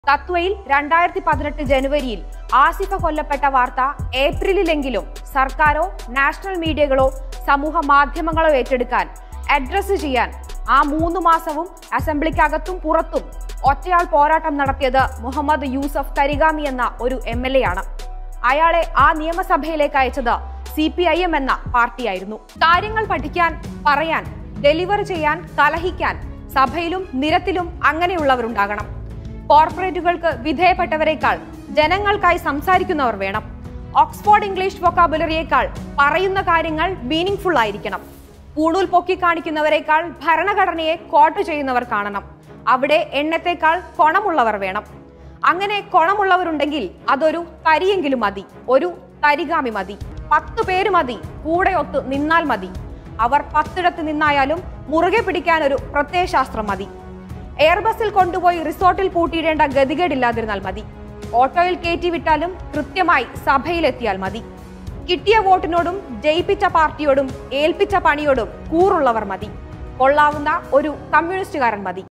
തത്വയിൽ രണ്ടായിരത്തി പതിനെട്ട് ജനുവരിയിൽ ആസിഫ കൊല്ലപ്പെട്ട വാർത്ത ഏപ്രിലിലെങ്കിലും സർക്കാരോ നാഷണൽ മീഡിയകളോ സമൂഹ മാധ്യമങ്ങളോ ഏറ്റെടുക്കാൻ അഡ്രസ് ചെയ്യാൻ ആ മൂന്ന് മാസവും അസംബ്ലിക്കകത്തും പുറത്തും ഒറ്റയാൾ പോരാട്ടം നടത്തിയത് മുഹമ്മദ് യൂസഫ് തരിഗാമി എന്ന ഒരു എം എൽ എ ആണ് അയാളെ ആ നിയമസഭയിലേക്ക് അയച്ചത് സി പി ഐ എം എന്ന പാർട്ടിയായിരുന്നു കാര്യങ്ങൾ പഠിക്കാൻ പറയാൻ ഡെലിവർ ചെയ്യാൻ കലഹിക്കാൻ സഭയിലും നിരത്തിലും അങ്ങനെയുള്ളവരുണ്ടാകണം കോർപ്പറേറ്റുകൾക്ക് വിധേയപ്പെട്ടവരെക്കാൾ ജനങ്ങൾക്കായി സംസാരിക്കുന്നവർ വേണം ഓക്സ്ഫോർഡ് ഇംഗ്ലീഷ് വൊക്കാബുലറിയേക്കാൾ പറയുന്ന കാര്യങ്ങൾ മീനിങ് ഫുൾ ആയിരിക്കണം പൂണൂൽ പൊക്കി കാണിക്കുന്നവരെക്കാൾ ഭരണഘടനയെ കോട്ട് ചെയ്യുന്നവർ കാണണം അവിടെ എണ്ണത്തേക്കാൾ കൊണമുള്ളവർ വേണം അങ്ങനെ കൊണമുള്ളവരുണ്ടെങ്കിൽ അതൊരു തരിയെങ്കിലും മതി ഒരു തരികാമി മതി പത്തു പേര് മതി കൂടെ ഒത്ത് നിന്നാൽ മതി അവർ പത്തിടത്ത് നിന്നായാലും മുറുകെ പിടിക്കാൻ ഒരു പ്രത്യയശാസ്ത്രം മതി എയർബസിൽ കൊണ്ടുപോയി റിസോർട്ടിൽ പൂട്ടിയിടേണ്ട ഗതികേടില്ലാതിരുന്നാൽ മതി ഓട്ടോയിൽ കയറ്റി വിട്ടാലും കൃത്യമായി സഭയിലെത്തിയാൽ മതി കിട്ടിയ വോട്ടിനോടും ജയിപ്പിച്ച പാർട്ടിയോടും ഏൽപ്പിച്ച പണിയോടും കൂറുള്ളവർ മതി കൊള്ളാവുന്ന ഒരു കമ്മ്യൂണിസ്റ്റുകാരൻ മതി